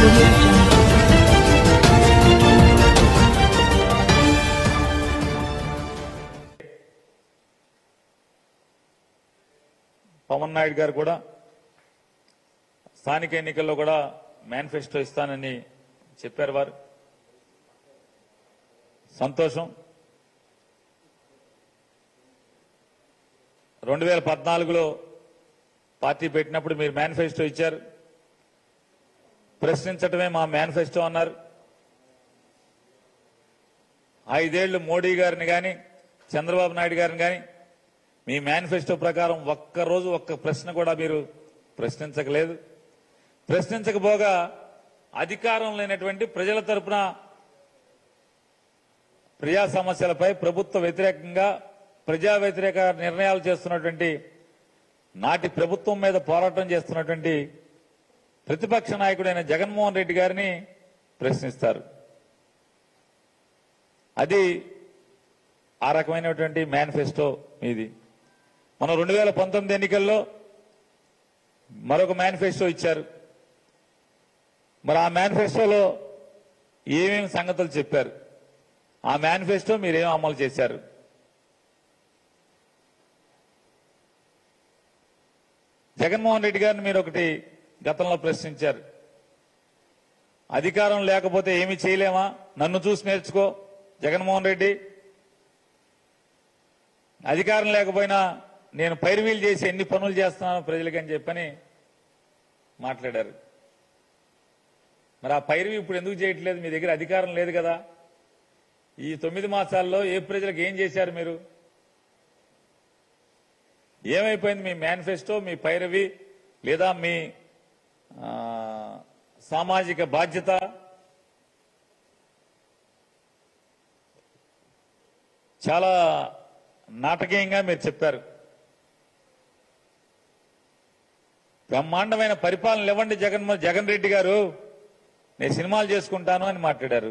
audio jungle. Pawan Naidu గారు కూడా స్థానిక ఎన్నికల్లో కూడా మేనిఫెస్టో ఇస్తానని చెప్పారు వారు సంతోషం రెండు వేల పద్నాలుగులో పార్టీ పెట్టినప్పుడు మీరు మేనిఫెస్టో ఇచ్చారు ప్రశ్నించటమే మా మేనిఫెస్టో అన్నారు ఐదేళ్లు మోడీ గారిని కానీ చంద్రబాబు నాయుడు గారిని కానీ మీ మేనిఫెస్టో ప్రకారం ఒక్క రోజు ఒక్క ప్రశ్న కూడా మీరు ప్రశ్నించకలేదు ప్రశ్నించకపోగా అధికారం లేనటువంటి ప్రజల తరపున ప్రజా సమస్యలపై ప్రభుత్వ వ్యతిరేకంగా ప్రజా వ్యతిరేక నిర్ణయాలు చేస్తున్నటువంటి నాటి ప్రభుత్వం మీద పోరాటం చేస్తున్నటువంటి ప్రతిపక్ష నాయకుడైన జగన్మోహన్ రెడ్డి గారిని ప్రశ్నిస్తారు అది ఆ రకమైనటువంటి మేనిఫెస్టో మీది మనం రెండు వేల పంతొమ్మిది ఎన్నికల్లో మరొక మేనిఫెస్టో ఇచ్చారు మరి ఆ మేనిఫెస్టోలో ఏమేమి సంగతులు చెప్పారు ఆ మేనిఫెస్టో మీరేం అమలు చేశారు జగన్మోహన్ రెడ్డి గారిని మీరు ఒకటి గతంలో ప్రశ్నించారు అధికారం లేకపోతే ఏమీ చేయలేమా నన్ను చూసి నేర్చుకో జగన్మోహన్ రెడ్డి అధికారం లేకపోయినా నేను పైరువీలు చేసి ఎన్ని పనులు చేస్తున్నాను ప్రజలకని చెప్పని మాట్లాడారు మరి ఆ పైరువి ఇప్పుడు ఎందుకు చేయట్లేదు మీ దగ్గర అధికారం లేదు కదా ఈ తొమ్మిది మాసాల్లో ఏ ప్రజలకు ఏం చేశారు మీరు ఏమైపోయింది మీ మేనిఫెస్టో మీ పైరవి లేదా మీ ఆ, సామాజిక బాధ్యత చాలా నాటకీయంగా మీరు చెప్పారు బ్రహ్మాండమైన పరిపాలన ఇవ్వండి జగన్ జగన్ రెడ్డి గారు నేను సినిమాలు చేసుకుంటాను అని మాట్లాడారు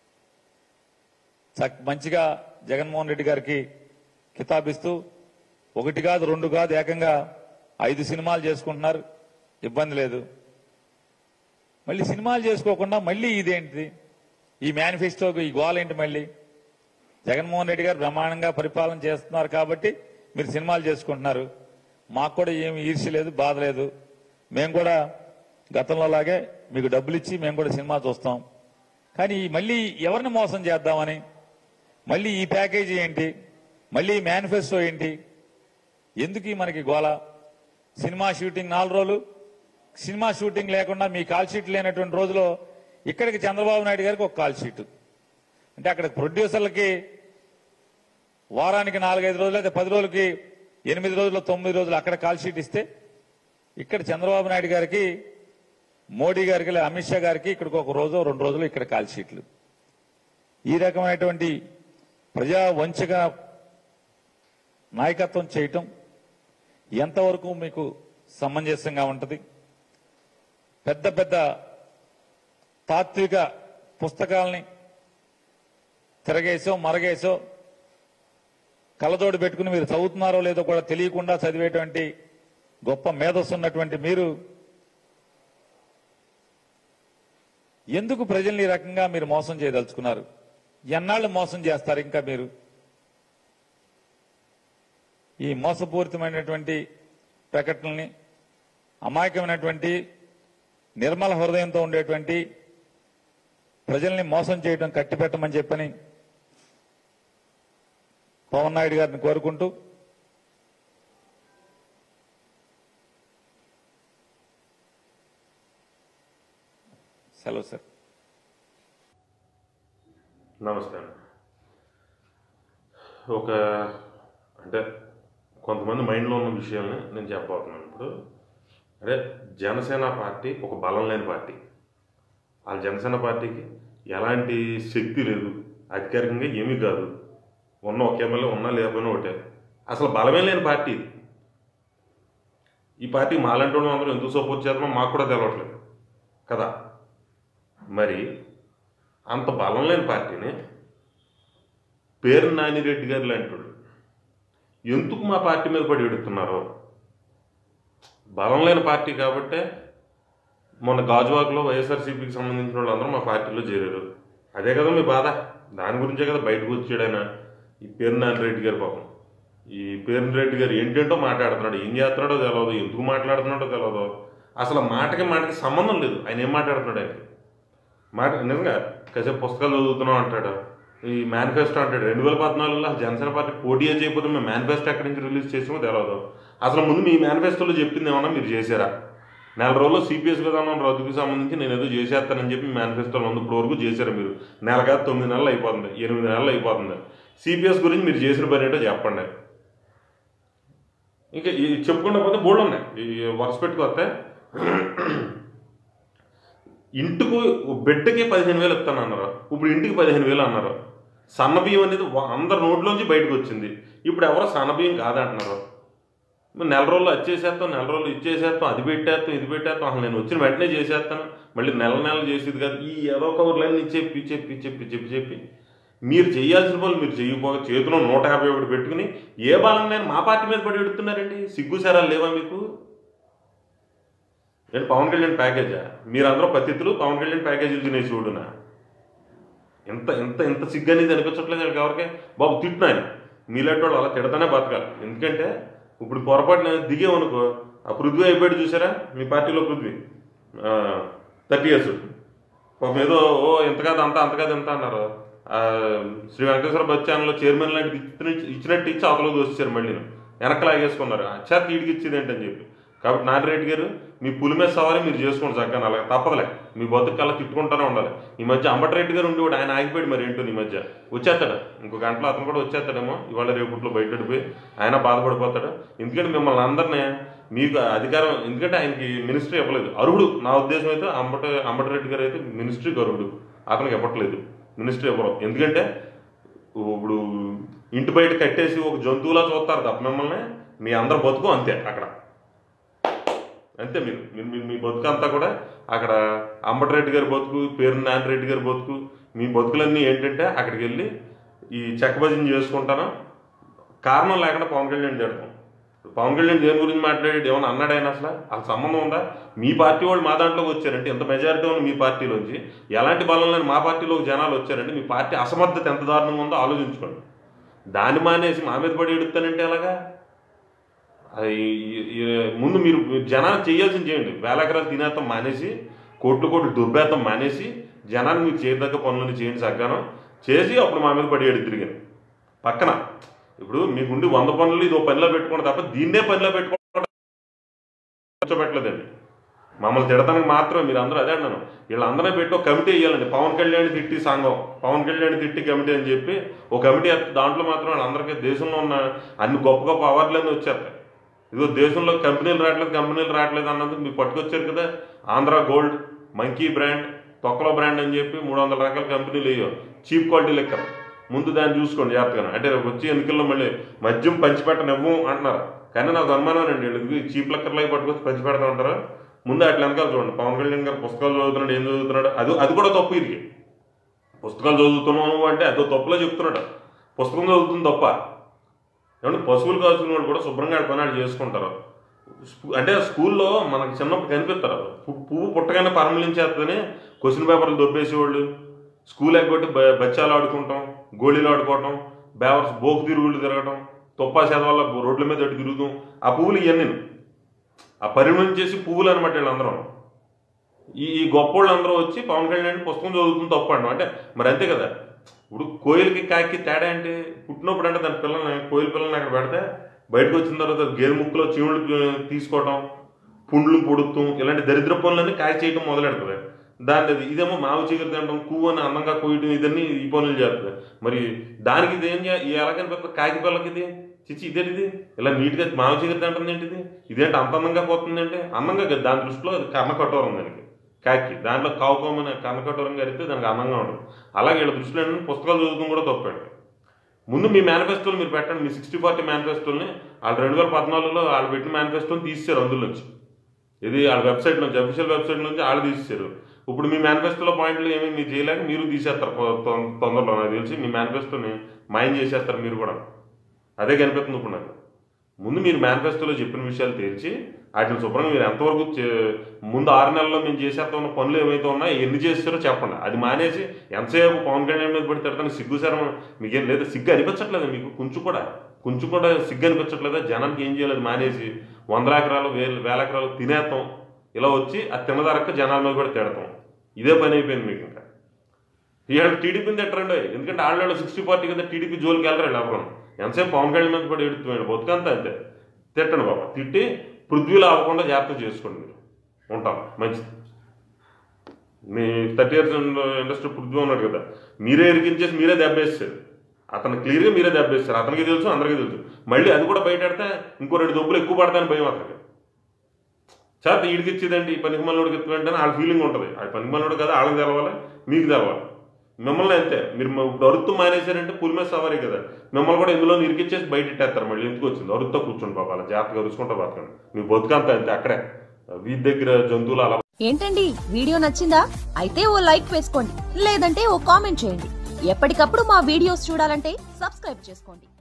చక్- మంచిగా జగన్మోహన్ రెడ్డి గారికి కితాబిస్తూ ఒకటి కాదు రెండు కాదు ఏకంగా ఐదు సినిమాలు చేసుకుంటున్నారు ఇబ్బంది లేదు మళ్ళీ సినిమాలు చేసుకోకుండా మళ్ళీ ఇదేంటి ఈ మేనిఫెస్టోకి ఈ గోల్ ఏంటి మళ్ళీ జగన్మోహన్ రెడ్డి గారు బ్రహ్మాండంగా పరిపాలన చేస్తున్నారు కాబట్టి మీరు సినిమాలు చేసుకుంటున్నారు మాకు కూడా ఏమి ఈర్ష్య లేదు బాధ లేదు మేము కూడా గతంలో లాగే మీకు డబ్బులు ఇచ్చి మేము కూడా సినిమా చూస్తాం కానీ ఈ మళ్ళీ ఎవరిని మోసం చేద్దామని మళ్ళీ ఈ ప్యాకేజీ ఏంటి మళ్ళీ ఈ మేనిఫెస్టో ఏంటి ఎందుకు ఈ మనకి గోల సినిమా షూటింగ్ నాలుగు రోజులు సినిమా షూటింగ్ లేకుండా మీ కాల్ షీట్ లేనటువంటి రోజులో ఇక్కడికి చంద్రబాబు నాయుడు గారికి ఒక కాల్ షీట్ అంటే అక్కడ ప్రొడ్యూసర్లకి వారానికి నాలుగైదు రోజులు అయితే పది రోజులకి ఎనిమిది రోజులు తొమ్మిది రోజులు అక్కడ కాల్ షీట్ ఇస్తే ఇక్కడ చంద్రబాబు నాయుడు గారికి మోడీ గారికి లేదా అమిత్ షా గారికి ఇక్కడికి ఒక రోజు రెండు రోజులు ఇక్కడ కాల్ షీట్లు ఈ రకమైనటువంటి ప్రజా వంచక నాయకత్వం చేయటం ఎంతవరకు మీకు సమంజసంగా ఉంటుంది పెద్ద పెద్ద తాత్విక పుస్తకాలని తిరగేసో మరగేసో కళ్ళజోడు పెట్టుకుని మీరు చదువుతున్నారో లేదో కూడా తెలియకుండా చదివేటువంటి గొప్ప మేధస్సు ఉన్నటువంటి మీరు ఎందుకు ప్రజల్ని ఈ రకంగా మీరు మోసం చేయదలుచుకున్నారు ఎన్నాళ్ళు మోసం చేస్తారు ఇంకా మీరు ఈ మోసపూరితమైనటువంటి ప్రకటనల్ని అమాయకమైనటువంటి నిర్మల హృదయంతో ఉండేటువంటి ప్రజల్ని మోసం చేయడం కట్టిపెట్టమని చెప్పని పవన్ నాయుడు గారిని కోరుకుంటూ సెలవు సార్ నమస్తే అండి ఒక అంటే కొంతమంది మైండ్లో ఉన్న విషయాల్ని నేను చెప్పబోతున్నాను ఇప్పుడు అదే జనసేన పార్టీ ఒక బలం లేని పార్టీ ఆ జనసేన పార్టీకి ఎలాంటి శక్తి లేదు అధికారికంగా ఏమీ కాదు ఉన్న ఒక ఎమ్మెల్యే ఉన్నా లేకపోయినా ఒకటే అసలు బలమే లేని పార్టీ ఇది ఈ పార్టీ మాలాంటి వాళ్ళు అందరూ ఎందుకు సపోర్ట్ చేస్తున్నాం మాకు కూడా తెలవట్లేదు కదా మరి అంత బలం లేని పార్టీని పేరు నానిరెడ్డి గారు లాంటి వాళ్ళు ఎందుకు మా పార్టీ మీద పడి ఎడుతున్నారు బలం లేని పార్టీ కాబట్టే మొన్న గాజువాక్లో వైఎస్ఆర్సీపీకి సంబంధించిన వాళ్ళందరూ మా పార్టీలో చేరారు అదే కదా మీ బాధ దాని గురించే కదా బయటకు వచ్చాడు ఆయన ఈ పేరునాని రెడ్డి గారు పాపం ఈ పేరుని రెడ్డి గారు ఏంటంటో మాట్లాడుతున్నాడు ఏం చేస్తున్నాడో తెలియదు ఎందుకు మాట్లాడుతున్నాడో తెలియదు అసలు మాటకి మాటకి సంబంధం లేదు ఆయన ఏం మాట్లాడుతున్నాడు ఆయనకి మాట నిజంగా కాసేపు పుస్తకాలు చదువుతున్నాం అంటాడు ఈ మేనిఫెస్టో అంటాడు రెండు వేల పద్నాలుగులో జనసేన పార్టీ పోటీ చేయకపోతే మేము మేనిఫెస్టో ఎక్కడి నుంచి రిలీజ్ చేసామో తెలియదు అసలు ముందు మీ మేనిఫెస్టోలో చెప్పింది ఏమన్నా మీరు చేశారా నెల రోజుల్లో సిపిఎస్ విధానం రద్దుకి సంబంధించి నేను ఏదో చేసేస్తానని చెప్పి మేనిఫెస్టోలో ఉంది ఇప్పుడు వరకు చేశారు మీరు నెల కాదు తొమ్మిది నెలలు అయిపోతుంది ఎనిమిది నెలలు అయిపోతుంది సిపిఎస్ గురించి మీరు చేసిన పని ఏంటో చెప్పండి ఇంకా ఈ చెప్పుకుంటా పోతే బోర్డు ఉన్నాయి ఈ వరుస పెట్టుకొస్తే ఇంటికి బిడ్డకి పదిహేను వేలు ఇస్తాను అన్నారు ఇప్పుడు ఇంటికి పదిహేను వేలు అన్నారు సన్న బియ్యం అనేది వ- అందరి నోట్లోంచి బయటకు వచ్చింది ఇప్పుడు ఎవరో సన్న బియ్యం కాదంటున్నారు మరి నెల రోజులు అది చేసేస్తాం నెల రోజులు ఇది చేసేస్తాం అది పెట్టేస్తాం ఇది పెట్టేస్తాం అసలు నేను వచ్చిన వెంటనే చేసేస్తాను మళ్ళీ నెల నెలలు చేసేది కాదు ఈ ఏదో కవర్లన్నీ చెప్పి చెప్పి చెప్పి చెప్పి చెప్పి మీరు చేయాల్సిన పనులు మీరు చేయకపోగా చేతిలో నూట యాభై ఒకటి పెట్టుకుని ఏ బాలం నేను మా పార్టీ మీద పడి ఎడుతున్నారండి సిగ్గు సరాలు లేవా మీకు నేను పవన్ కళ్యాణ్ ప్యాకేజా మీరందరూ పతితులు పవన్ కళ్యాణ్ ప్యాకేజీలు తినేసి చూడునా ఎంత ఎంత ఎంత సిగ్గు అనేది అనిపించట్లేదు వీళ్ళకి ఎవరికి బాబు తిట్టిన ఆయన మీలాంటి వాళ్ళు అలా తిడతానే బతకాలి ఎందుకంటే ఇప్పుడు పొరపాటున దిగేవనుకో ఆ పృథ్వీ అయిపోయాడు చూసారా మీ పార్టీలో పృథ్వీ థర్టీ ఇయర్స్ పాపం ఏదో ఓ ఎంత కాదు అంత అంత కాదు ఎంత అన్నారు ఆ, శ్రీ వెంకటేశ్వర బస్ ఛానల్లో చైర్మన్ లాంటిది ఇచ్చిన- ఇచ్చినట్టు ఇచ్చి అవతలకు దోసేశారు మళ్ళీ వెనక్కి లాగేసుకున్నారు అచ్చా తీడికి ఇచ్చేది ఏంటని చెప్పి కాబట్టి నాగిరెడ్డి గారు మీ పులి మీద సవారీ మీరు చేసుకోండి చక్కగా అలాగే తప్పదులే మీ బతుకు అలా తిట్టుకుంటూనే ఉండాలి ఈ మధ్య అంబటరెడ్డి గారు ఉండేవాడు ఆయన ఆగిపోయాడు మరి ఏంటో ఈ మధ్య వచ్చేస్తాడు ఇంకో గంటలో అతను కూడా వచ్చేస్తాడేమో ఇవాళ రేపట్లో బయటపడిపోయి ఆయన బాధపడిపోతాడు ఎందుకంటే మిమ్మల్ని అందరినీ మీకు అధికారం ఎందుకంటే ఆయనకి మినిస్ట్రీ ఇవ్వలేదు అర్హుడు నా ఉద్దేశం అయితే అంబట అంబటరెడ్డి గారు అయితే మినిస్ట్రీకి అర్హుడు అతనికి ఇవ్వట్లేదు మినిస్ట్రీ ఇవ్వరు ఎందుకంటే ఇప్పుడు ఇంటి బయట కట్టేసి ఒక జంతువులా చూస్తారు తప్ప మిమ్మల్ని మీ అందరు బతుకు అంతే అక్కడ అంతే మీరు మీరు మీ- మీ బతుకు అంతా కూడా అక్కడ అంబటరెడ్డి గారి బతుకు పేరు నానిరెడ్డి గారి బతుకు మీ బతుకులన్నీ ఏంటంటే అక్కడికి వెళ్ళి ఈ చెక్క భజన చేసుకుంటాను కారణం లేకుండా పవన్ కళ్యాణ్ చేడతాం పవన్ కళ్యాణ్ దేని గురించి మాట్లాడాడు ఏమన్నా అన్నాడు ఆయన అసలు అసలు సంబంధం ఉందా మీ పార్టీ వాళ్ళు మా దాంట్లోకి వచ్చారంటే ఎంత మెజారిటీ ఉంది మీ పార్టీలోంచి ఎలాంటి బలం లేని మా పార్టీలోకి జనాలు వచ్చారంటే మీ పార్టీ అసమర్థత ఎంత దారుణంగా ఉందో ఆలోచించుకోండి దాన్ని మానేసి మా మీద పడి ఎడుతానంటే ఎలాగా అది ఈ- ఈ- ముందు మీరు జనాలు చేయాల్సింది చేయండి వేల ఎకరాలు తినేస్తాం మానేసి కోట్లు కోట్లు దుర్భేతం మానేసి జనాన్ని మీకు చేయదగ్గ పనులను చేయండి సగ్గానం చేసి అప్పుడు మా మీద పడి ఏడు తిరిగాను పక్కన ఇప్పుడు మీకుండి వంద పనులు ఇది ఓ పనిలో పెట్టుకోండి తప్ప దీన్నే పనిలో పెట్టుకోవడం పెట్టలేదండి మమ్మల్ని తిడతానికి మాత్రమే మీరు అందరూ అదే అన్నాను వీళ్ళందరినీ పెట్టి ఒక కమిటీ వేయాలండి పవన్ కళ్యాణ్ తిట్టి సంఘం పవన్ కళ్యాణ్ తిట్టి కమిటీ అని చెప్పి ఒక కమిటీ వేస్తే దాంట్లో మాత్రం వాళ్ళందరికీ దేశంలో ఉన్న అన్ని గొప్ప గొప్ప అవార్డులన్నీ వచ్చేస్తాయి ఇదిగో దేశంలో కంపెనీలు రావట్లేదు కంపెనీలు రావట్లేదు అన్నందుకు మీరు పట్టుకొచ్చారు కదా ఆంధ్ర గోల్డ్ మంకీ బ్రాండ్ తొక్కలో బ్రాండ్ అని చెప్పి మూడు వందల రకాల కంపెనీలు వేయో చీప్ క్వాలిటీ లెక్క ముందు దాన్ని చూసుకోండి జాగ్రత్తగా అంటే రేపు వచ్చి ఎన్నికల్లో మళ్ళీ మద్యం పంచిపెట్టనివ్వం అంటున్నారు కానీ నాకు అనుమానం అండి వీళ్ళు చీప్ లెక్కర్లో పట్టుకొచ్చి పంచి పెడతా ఉంటారు ముందు అట్లా వెనకాల చూడండి పవన్ కళ్యాణ్ గారు పుస్తకాలు చదువుతున్నాడు ఏం చదువుతున్నాడు అది అది కూడా తప్పు ఇది పుస్తకాలు చదువుతున్నాను అంటే అదో తప్పులో చెప్తున్నాడు పుస్తకం చదువుతుంది తప్ప ఏమంటే పశువులు కాసుకునే వాళ్ళు కూడా శుభ్రంగా ఆడ పని ఆడ చేసుకుంటారు స్కూ- అంటే స్కూల్లో మనకి చిన్నప్పుడు కనిపిస్తారు పు- పువ్వు పుట్టగానే పరమలించేస్తేనే క్వశ్చన్ పేపర్లు దొబ్బేసేవాళ్ళు స్కూల్ ఎగ్గొట్టి బ- బచ్చాలు ఆడుకుంటాం గోళీలు ఆడుకోవటం బేవర్స్ బోకు తిరుగుళ్ళు తిరగటం తుప్పా వల్ల రోడ్ల మీద అటు తిరుగుతాం ఆ పువ్వులు ఇవన్నీ ఆ పరిణయం చేసి పువ్వులు అనమాట వీళ్ళందరం ఈ ఈ గొప్పోళ్ళు అందరూ వచ్చి పవన్ కళ్యాణ్ పుస్తకం చదువుతుంది తప్పు అంటాం అంటే మరి అంతే కదా ఇప్పుడు కోయిలకి కాకి తేడా ఏంటి పుట్టినప్పుడు అంటే దాని పిల్లల్ని కోయిల పిల్లల్ని అక్కడ పెడితే బయటకు వచ్చిన తర్వాత గేరు ముక్కులో చీములు పీ- తీసుకోవటం పుండ్లు పొడుతాం ఇలాంటి దరిద్ర పనులన్నీ కాయ చేయటం మొదలెడుతుంది దాని అది ఇదేమో మావి చీకటి తినడం పువ్వు అని అందంగా కోయటం ఇదన్నీ ఈ పనులు చేస్తుంది మరి దానికి ఇది ఏం చే- ఇది ఎలా కనిపిస్తుంది కాకి పిల్లకి ఇది చిచ్చి ఇదేంటిది ఇలా నీట్గా మావి చీకటి తింటుంది ఏంటిది ఇదేంటి అంత అందంగా పోతుంది అంటే అందంగా కాదు. దాని దృష్టిలో అది కర్ణ కఠోరం దానికి కాకి దాంట్లో కావుకోమని కర్ణ కఠోరం కడితే దానికి అందంగా ఉండదు అలాగే వీళ్ళ దృష్టిలో ఏంటంటే పుస్తకాలు చదువుతాం కూడా తప్పాడు ముందు మీ మేనిఫెస్టోలు మీరు పెట్టండి మీ సిక్స్టీ ఫార్టీ మేనిఫెస్టోని వాళ్ళు రెండు వేల పద్నాలుగులో వాళ్ళు పెట్టిన మేనిఫెస్టోని తీసేశారు అందులో నుంచి ఇది వాళ్ళ వెబ్సైట్ నుంచి అఫీషియల్ వెబ్సైట్ నుంచి వాళ్ళు తీసేశారు ఇప్పుడు మీ మేనిఫెస్టోలో పాయింట్లు ఏమి మీరు చేయలేక మీరు తీసేస్తారు కొ- తొ- తొందరలో నాకు తెలిసి మీ మేనిఫెస్టోని మాయం చేసేస్తారు మీరు కూడా అదే కనిపిస్తుంది ఇప్పుడు నాకు ముందు మీరు మేనిఫెస్టోలో చెప్పిన విషయాలు తేల్చి వాటిని శుభ్రంగా మీరు ఎంతవరకు చే- ముందు ఆరు నెలల్లో మేము చేసేస్తున్న పనులు ఏవైతే ఉన్నాయో ఎన్ని చేస్తారో చెప్పండి అది మానేసి ఎంతసేపు పవన్ కళ్యాణ్ మీద పడి తిడతాను సిగ్గు శరం మీకేం లేదా సిగ్గు అనిపించట్లేదు మీకు కొంచెం కూడా కొంచెం కూడా సిగ్గు అనిపించట్లేదా జనానికి ఏం చేయలేదు మానేసి వందల ఎకరాలు వేల వేల ఎకరాలు తినేస్తాం ఇలా వచ్చి ఆ తిన్నదరక్క జనాల మీద కూడా తిడతాం ఇదే పని అయిపోయింది మీకు ఇంకా ఇక్కడ టీడీపీని తిట్టరండి ఎందుకంటే ఆడవాళ్ళు సిక్స్టీ పార్టీ కదా టీడీపీ జోలికి వెళ్ళరండి ఎవరు ఎంతసేపు పవన్ కళ్యాణ్ మీద కూడా ఎడుతున్నాడు బతుకంతా అంతే తిట్టండి బాబా తిట్టి పృథ్వీలో అవ్వకుండా జాగ్రత్త చేసుకోండి మీరు ఉంటాం మంచిది మీ థర్టీ ఇయర్స్ ఇండస్ట్రీ పృథ్వీ ఉన్నాడు కదా మీరే ఇరికించేసి మీరే దెబ్బేస్తారు అతను క్లియర్గా మీరే దెబ్బేస్తారు అతనికి తెలుసు అందరికీ తెలుసు మళ్ళీ అది కూడా బయట పెడితే ఇంకో రెండు దొబ్బులు ఎక్కువ పడతాయని భయం అతనికి చేత ఈడికి ఇచ్చేదండి ఈ పనికి మళ్ళీ ఇస్తుందంటే వాళ్ళ ఫీలింగ్ ఉంటుంది ఆ పనికి మళ్ళీ కదా వాళ్ళకి తెలవాలి మీకు తెలవాలి మిమ్మల్ని అంతే మీరు మ- ఇప్పుడు అరుత్తు మానేశారంటే పులి మీద సవారీ కదా మిమ్మల్ని కూడా ఇందులో ఇరికిచ్చేసి బయట ఇట్టేస్తారు మళ్ళీ ఎందుకు వచ్చింది అరుత్తో కూర్చోండి బాబా అలా జాగ్రత్తగా అరుచుకుంటా బతకండి మీ బతుకంత అంతే అక్కడే వీధి దగ్గర జంతువులు అలా ఏంటండి వీడియో నచ్చిందా అయితే ఓ లైక్ వేసుకోండి లేదంటే ఓ కామెంట్ చేయండి ఎప్పటికప్పుడు మా వీడియోస్ చూడాలంటే సబ్స్క్రైబ్ చేసుకోండి